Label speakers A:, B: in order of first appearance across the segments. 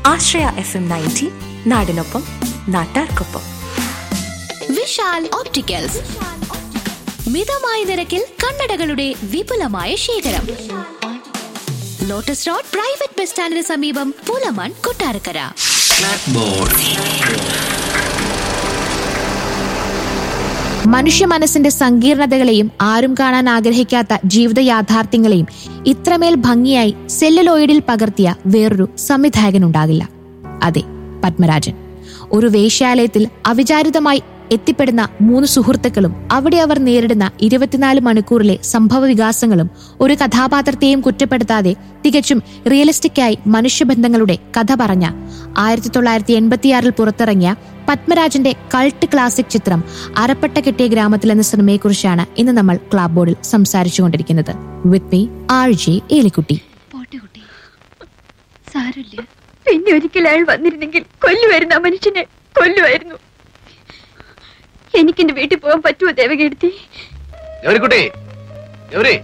A: ആശ്രയ F M ninety നാടിനൊപ്പം നാട്ടാർക്കൊപ്പം
B: Vishal opticals മിതമായ നിരക്കിൽ കണ്ണടകളുടെ വിപുലമായ ശേഖരം ലോട്ടസ് റോഡ് പ്രൈവറ്റ് ബസ് സ്റ്റാൻഡിന് സമീപം പുലമൺ കൊട്ടാരക്കര
C: മനുഷ്യ മനസ്സിന്റെ സങ്കീർണതകളെയും ആരും കാണാൻ ആഗ്രഹിക്കാത്ത ജീവിത യാഥാർത്ഥ്യങ്ങളെയും ഇത്രമേൽ ഭംഗിയായി സെല്ലുലോയിഡിൽ പകർത്തിയ വേറൊരു സംവിധായകനുണ്ടാകില്ല അതെ പത്മരാജൻ ഒരു വേശ്യാലയത്തിൽ അവിചാരിതമായി എത്തിപ്പെടുന്ന മൂന്ന് സുഹൃത്തുക്കളും അവിടെ അവർ നേരിടുന്ന ഇരുപത്തിനാല് മണിക്കൂറിലെ സംഭവ വികാസങ്ങളും ഒരു കഥാപാത്രത്തെയും കുറ്റപ്പെടുത്താതെ തികച്ചും റിയലിസ്റ്റിക്കായി മനുഷ്യബന്ധങ്ങളുടെ കഥ പറഞ്ഞ ആയിരത്തി തൊള്ളായിരത്തി എൺപത്തിയാറിൽ പുറത്തിറങ്ങിയ പത്മരാജന്റെ കൾട്ട് ക്ലാസിക് ചിത്രം അരപ്പട്ട കെട്ടിയ ഗ്രാമത്തിൽ എന്ന സിനിമയെക്കുറിച്ചാണ് ഇന്ന് നമ്മൾ ക്ലാബ് ബോർഡിൽ സംസാരിച്ചുകൊണ്ടിരിക്കുന്നത് with me R J Elikutty
D: പോട്ടെ കുട്ടി സാരമില്ല പിന്നെ ഒരിക്കൽ അയാൾ വന്നിരുന്നെങ്കിൽ കൊല്ലുമായിരുന്നു ആ മനുഷ്യനെ കൊല്ലുമായിരുന്നു എനിക്കെന്റെ വീട്ടിൽ പോകാൻ പറ്റുമോ ദേവകീർത്തി
E: ഗൗരിക്കുട്ടി ഗൗരി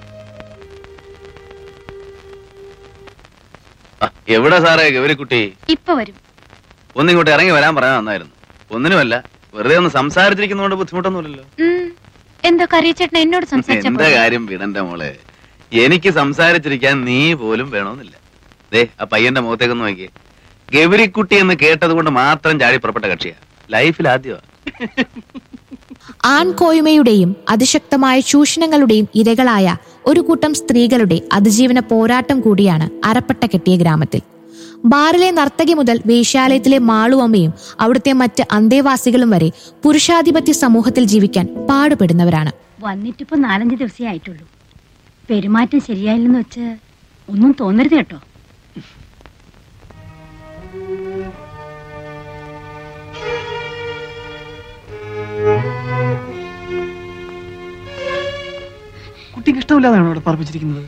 E: ആ, എവിടെ സാറേ ഗൗരിക്കുട്ടി
D: ഇപ്പൊ വരും
E: ഒന്നിങ്ങോട്ട് ഇറങ്ങി വരാൻ പറയാൻ നന്നായിരുന്നു ഒന്നിനുമല്ല വെറുതെ ഒന്ന് സംസാരിച്ചിരിക്കുന്നതുകൊണ്ട് ബുദ്ധിമുട്ടൊന്നുമില്ലല്ലോ
D: ഉം. എന്താ കറിയച്ചേട്ടൻ എന്നോട്
E: എന്റെ
D: സംസാരിച്ചപ്പോ
E: കാര്യം വിടന്റെ മോളെ എനിക്ക് സംസാരിച്ചിരിക്കാൻ നീ പോലും വേണമെന്നില്ല ദേ ആ പയ്യന്റെ മുഖത്തേക്കൊന്ന് നോക്കിയേ ഗൗരിക്കുട്ടി എന്ന് കേട്ടത് കൊണ്ട് മാത്രം ചാടി പുറപ്പെട്ട കക്ഷിയാ ലൈഫിൽ ആദ്യമാ
C: ആൺകോയ്മയുടെയും അതിശക്തമായ ചൂഷണങ്ങളുടെയും ഇരകളായ ഒരു കൂട്ടം സ്ത്രീകളുടെ അതിജീവന പോരാട്ടം കൂടിയാണ് അരപ്പട്ട കെട്ടിയ ഗ്രാമത്തിൽ ബാറിലെ നർത്തകി മുതൽ വേശ്യാലയത്തിലെ മാളുവമ്മയും അവിടുത്തെ മറ്റ് അന്തേവാസികളും വരെ പുരുഷാധിപത്യ സമൂഹത്തിൽ ജീവിക്കാൻ പാടുപെടുന്നവരാണ്
D: വന്നിട്ടിപ്പോ നാലഞ്ച് ദിവസമേ ആയിട്ടുള്ളൂ പെരുമാറ്റം ശരിയായില്ലെന്ന് വെച്ച് ഒന്നും തോന്നരുത് കേട്ടോ
F: കുട്ടിക്ക് ഇഷ്ടമില്ലാതെയാണോ ഇവിടെ പറപ്പിച്ചിരിക്കുന്നത്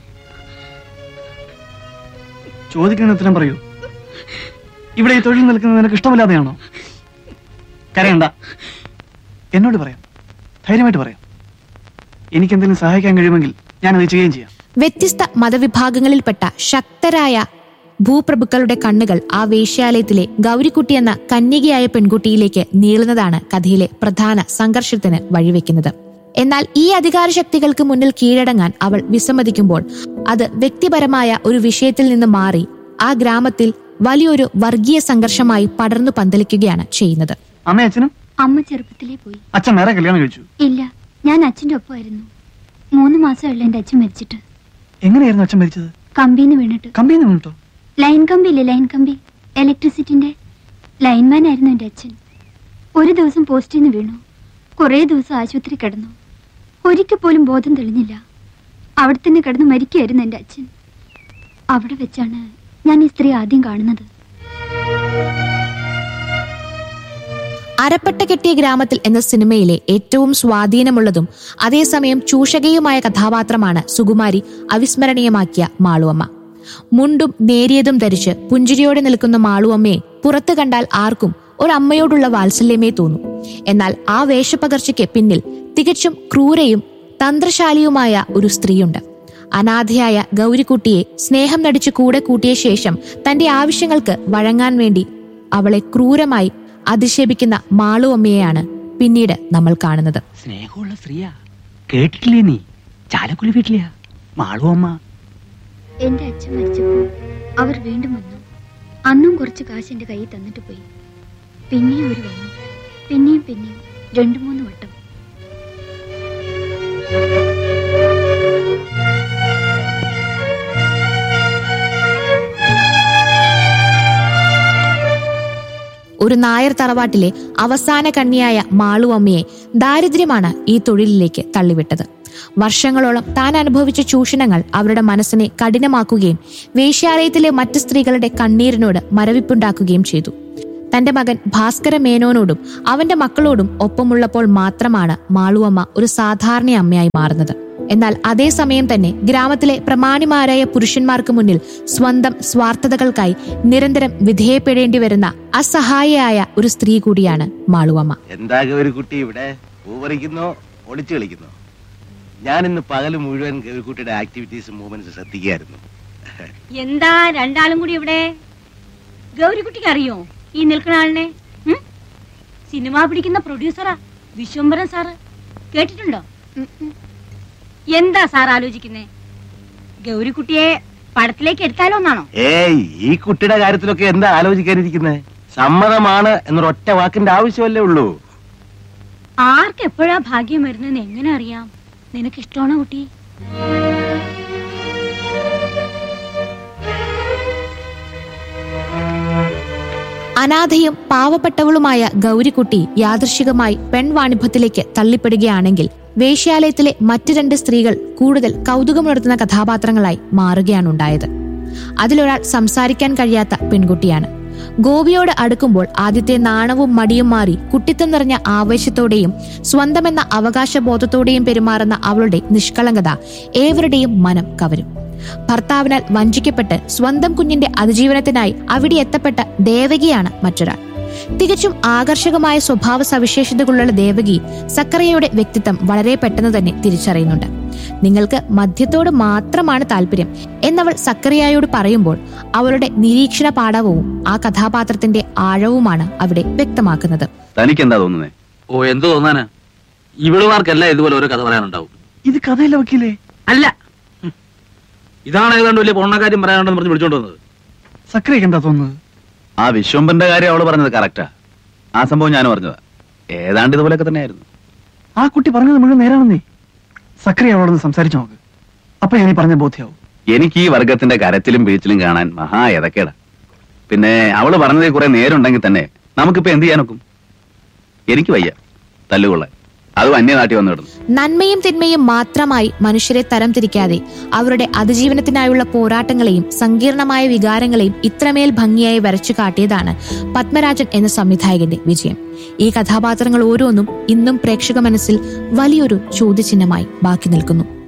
F: ചോദിക്കുന്ന ഉത്തരം പറയൂ ഇവിടെ ഈ തൊഴിൽ നിൽക്കുന്നത് നിനക്ക് ഇഷ്ടമില്ലാതെയാണോ കരയണ്ട എന്നോട് പറയാം ധൈര്യമായിട്ട് പറയാം എനിക്ക് എന്തെങ്കിലും സഹായിക്കാൻ കഴിയുമെങ്കിൽ ഞാൻ അത് ചെയ്യുകയും ചെയ്യാം
C: വ്യത്യസ്ത മതവിഭാഗങ്ങളിൽപ്പെട്ട ശക്തരായ ഭൂപ്രഭുക്കളുടെ കണ്ണുകൾ ആ വേശ്യാലയത്തിലെ ഗൗരിക്കുട്ടി എന്ന കന്യകയായ പെൺകുട്ടിയിലേക്ക് നീളുന്നതാണ് കഥയിലെ പ്രധാന സംഘർഷത്തിന് വഴിവെക്കുന്നത് എന്നാൽ ഈ അധികാരശക്തികൾക്ക് മുന്നിൽ കീഴടങ്ങാൻ അവൾ വിസമ്മതിക്കുമ്പോൾ അത് വ്യക്തിപരമായ ഒരു വിഷയത്തിൽ നിന്ന് മാറി ആ ഗ്രാമത്തിൽ വലിയൊരു വർഗീയ സംഘർഷമായി പടർന്നു പന്തലിക്കുകയാണ് ചെയ്യുന്നത്
F: അമ്മയും അച്ഛനും
D: അമ്മ ചെറുപ്പത്തിലേ പോയി
F: അച്ഛൻ വേറെ കല്യാണം കഴിച്ചു
D: ഇല്ല ഞാൻ അച്ഛന്റെ ഒപ്പമായിരുന്നു മൂന്ന് മാസമുള്ള എന്റെ അച്ഛൻ മരിച്ചിട്ട്
F: എങ്ങനെയായിരുന്നു അച്ഛൻ മരിച്ചത്
D: കമ്പിന്ന് വീണിട്ട്
F: കമ്പിന്ന് വീണിട്ടോ
D: ലൈൻ കമ്പി ഇല്ലേ ലൈൻ കമ്പി ഇലക്ട്രിസിറ്റിന്റെ ലൈൻമാൻ ആയിരുന്നു എൻ്റെ അച്ഛൻ ഒരു ദിവസം പോസ്റ്റിൽ നിന്ന് വീണു കുറേ ദിവസം ആശുപത്രി കിടന്നു ഒരിക്കൽ പോലും ബോധം തെളിഞ്ഞില്ല അവിടെ തന്നെ കിടന്ന് മരിക്കുകയായിരുന്നു എൻ്റെ അച്ഛൻ അവിടെ വെച്ചാണ് ഞാൻ ഈ സ്ത്രീ ആദ്യം കാണുന്നത്
C: അരപ്പട്ട കെട്ടിയ ഗ്രാമത്തിൽ എന്ന സിനിമയിലെ ഏറ്റവും സ്വാധീനമുള്ളതും അതേസമയം ചൂഷകയുമായ കഥാപാത്രമാണ് സുകുമാരി അവിസ്മരണീയമാക്കിയ മാളുവമ്മ മുണ്ടും നേരിയതും ധരിച്ച് പുഞ്ചിരിയോടെ നിൽക്കുന്ന മാളുവമ്മയെ പുറത്തു കണ്ടാൽ ആർക്കും ഒരമ്മയോടുള്ള വാത്സല്യമേ തോന്നും എന്നാൽ ആ വേഷപ്പകർച്ചയ്ക്ക് പിന്നിൽ തികച്ചും ക്രൂരയും തന്ത്രശാലിയുമായ ഒരു സ്ത്രീയുണ്ട് അനാഥയായ ഗൗരിക്കുട്ടിയെ സ്നേഹം നടിച്ച് കൂടെ കൂട്ടിയ ശേഷം തന്റെ ആവശ്യങ്ങൾക്ക് വഴങ്ങാൻ വേണ്ടി അവളെ ക്രൂരമായി അധിക്ഷേപിക്കുന്ന മാളുവമ്മയെയാണ് പിന്നീട് നമ്മൾ കാണുന്നത്
G: സ്നേഹമുള്ള സ്ത്രീയാ കേട്ടിട്ടില്ലേ നീ ചാലക്കുടി വീട്ടിലെയാ മാളു അമ്മ
D: എൻ്റെ അച്ഛൻ മരിച്ചപ്പോൾ അവർ വീണ്ടും വന്നു അന്നും കുറച്ച് കാശ് എൻ്റെ കയ്യിൽ തന്നിട്ട് പോയി പിന്നെയും അവർ വന്നു പിന്നെയും പിന്നെയും രണ്ടു മൂന്ന് വട്ടം
C: ഒരു നായർ തറവാട്ടിലെ അവസാന കണ്ണിയായ മാളുവമ്മയെ ദാരിദ്ര്യമാണ് ഈ തൊഴിലിലേക്ക് തള്ളിവിട്ടത് വർഷങ്ങളോളം താൻ അനുഭവിച്ച ചൂഷണങ്ങൾ അവരുടെ മനസ്സിനെ കഠിനമാക്കുകയും വേശ്യാലയത്തിലെ മറ്റ് സ്ത്രീകളുടെ കണ്ണീരിനോട് മരവിപ്പുണ്ടാക്കുകയും ചെയ്തു തന്റെ മകൻ ഭാസ്കര മേനോനോടും അവന്റെ മക്കളോടും ഒപ്പമുള്ളപ്പോൾ മാത്രമാണ് മാളുവമ്മ ഒരു സാധാരണ അമ്മയായി മാറുന്നത് എന്നാൽ അതേസമയം തന്നെ ഗ്രാമത്തിലെ പ്രമാണിമാരായ പുരുഷന്മാർക്ക് മുന്നിൽ സ്വന്തം സ്വാർത്ഥതകൾക്കായി നിരന്തരം വിധേയപ്പെടേണ്ടി വരുന്ന അസഹായയായ ഒരു സ്ത്രീ കൂടിയാണ് മാളുവമ്മ
E: എന്താ ഗൗരിക്കുട്ടി ഇവിടെ പൂ പറിക്കുന്നോ ഒളിച്ചു കളിക്കുന്നോ ഞാൻ ഇന്ന് പകല് മുഴുവൻ ഗൗരിക്കുട്ടിയുടെ ആക്ടിവിറ്റീസ് മൂവ്മെന്റ്സ് ശ്രദ്ധിക്കുകയായിരുന്നു
D: എന്താ രണ്ടാളും കൂടി ഇവിടെ
H: ഗൗരിക്കുട്ടിക്ക് അറിയോ ഈ നിൽക്കുന്ന ആളിനെ ഉം? സിനിമ പിടിക്കുന്ന പ്രൊഡ്യൂസറാ വിശ്വംബരൻ സാറ് കേട്ടിട്ടുണ്ടോ എന്താ സാർ ആലോചിക്കുന്നേ ഗൗരിക്കുട്ടിയെ പടത്തിലേക്ക് എടുത്താലോ എന്നാണോ
I: ഏയ് ഈ കുട്ടിയുടെ കാര്യത്തിലൊക്കെ എന്താ ആലോചിക്കാനിരിക്കുന്നത് സമ്മതമാണ് എന്നൊരൊറ്റ വാക്കിന്റെ ആവശ്യമല്ലേ ഉള്ളൂ
H: ആർക്ക് എപ്പോഴാ ഭാഗ്യം വരുന്നെന്ന് എങ്ങനെ അറിയാം നിനക്ക് ഇഷ്ടമാണോ കുട്ടി
C: അനാഥയും പാവപ്പെട്ടവളുമായ ഗൗരിക്കുട്ടി യാദൃശികമായി പെൺവാണിഭത്തിലേക്ക് തള്ളിപ്പെടുകയാണെങ്കിൽ വേശ്യാലയത്തിലെ മറ്റു രണ്ട് സ്ത്രീകൾ കൂടുതൽ കൗതുകമുണർത്തുന്ന കഥാപാത്രങ്ങളായി മാറുകയാണുണ്ടായത് അതിലൊരാൾ സംസാരിക്കാൻ കഴിയാത്ത പെൺകുട്ടിയാണ് ഗോപിയോട് അടുക്കുമ്പോൾ ആദ്യത്തെ നാണവും മടിയും മാറി കുട്ടിത്തം നിറഞ്ഞ ആവേശത്തോടെയും സ്വന്തമെന്ന അവകാശബോധത്തോടെയും പെരുമാറുന്ന അവളുടെ നിഷ്കളങ്കത ഏവരുടെയും മനം കവരും ഭർത്താവിനാൽ വഞ്ചിക്കപ്പെട്ട് സ്വന്തം കുഞ്ഞിന്റെ അതിജീവനത്തിനായി അവിടെ എത്തപ്പെട്ട ദേവകിയാണ് മറ്റൊരാൾ തികച്ചും ആകർഷകമായ സ്വഭാവ സവിശേഷതകളുള്ള ദേവകി സക്കറിയയുടെ വ്യക്തിത്വം വളരെ പെട്ടെന്ന് തന്നെ തിരിച്ചറിയുന്നുണ്ട് നിങ്ങൾക്ക് മദ്യത്തോട് മാത്രമാണ് താല്പര്യം എന്നവൾ സക്കറിയായോട് പറയുമ്പോൾ അവളുടെ നിരീക്ഷണ പാഠവും ആ കഥാപാത്രത്തിന്റെ ആഴവുമാണ് അവിടെ വ്യക്തമാക്കുന്നത്
E: തനിക്ക് എന്താ തോന്നുന്നേ
J: ഓ എന്ത് തോന്നാനാ ഇവളുമാർക്കെല്ലാം ഇതുപോലെ ഓരോ കഥ പറയാനുണ്ടാവും
F: ഇത് കഥയല്ല വക്കീലേ
J: അല്ല ഹും. ഇതാണ് ഏതാണ്ട് വലിയ പൊണ്ണക്കാര്യം പറയാനുണ്ടെന്ന് പറഞ്ഞ് വിളിച്ചോണ്ട് വന്നത്
F: സക്രിയൊക്കെ എന്താ തോന്നുന്നത്
E: ആ വിശ്വംബന്റെ കാര്യം അവള് പറഞ്ഞത് കറക്റ്റാ ആ സംഭവം ഞാൻ പറഞ്ഞതാ ഏതാണ്ട് ഇതുപോലൊക്കെ തന്നെയായിരുന്നു
F: ആ കുട്ടി പറഞ്ഞത് മുഴുവൻ നേരാണെന്നേ സക്രിയ അവളോടൊന്ന് സംസാരിച്ചു നോക്ക് അപ്പൊ ഞാൻ ഈ പറഞ്ഞ ബോധ്യാവും
E: എനിക്ക് ഈ വർഗത്തിന്റെ കരച്ചിലും വീഴ്ചിലും കാണാൻ മഹാ എതക്കേടാ പിന്നെ അവള് പറഞ്ഞതിൽ കുറെ നേരുണ്ടെങ്കിൽ തന്നെ നമുക്കിപ്പോ എന്ത് ചെയ്യാനൊക്കും എനിക്ക് വയ്യ തല്ലുകൊള്ളാൻ അതും അന്യനാട്ടി വന്നു കിടന്നു
C: നന്മയും തിന്മയും മാത്രമായി മനുഷ്യരെ തരംതിരിക്കാതെ അവരുടെ അതിജീവനത്തിനായുള്ള പോരാട്ടങ്ങളെയും സങ്കീർണമായ വികാരങ്ങളെയും ഇത്രമേൽ ഭംഗിയായി വരച്ചു കാട്ടിയതാണ് പത്മരാജൻ എന്ന സംവിധായകന്റെ വിജയം ഈ കഥാപാത്രങ്ങൾ ഓരോന്നും ഇന്നും പ്രേക്ഷക മനസ്സിൽ വലിയൊരു ചോദ്യചിഹ്നമായി ബാക്കി നിൽക്കുന്നു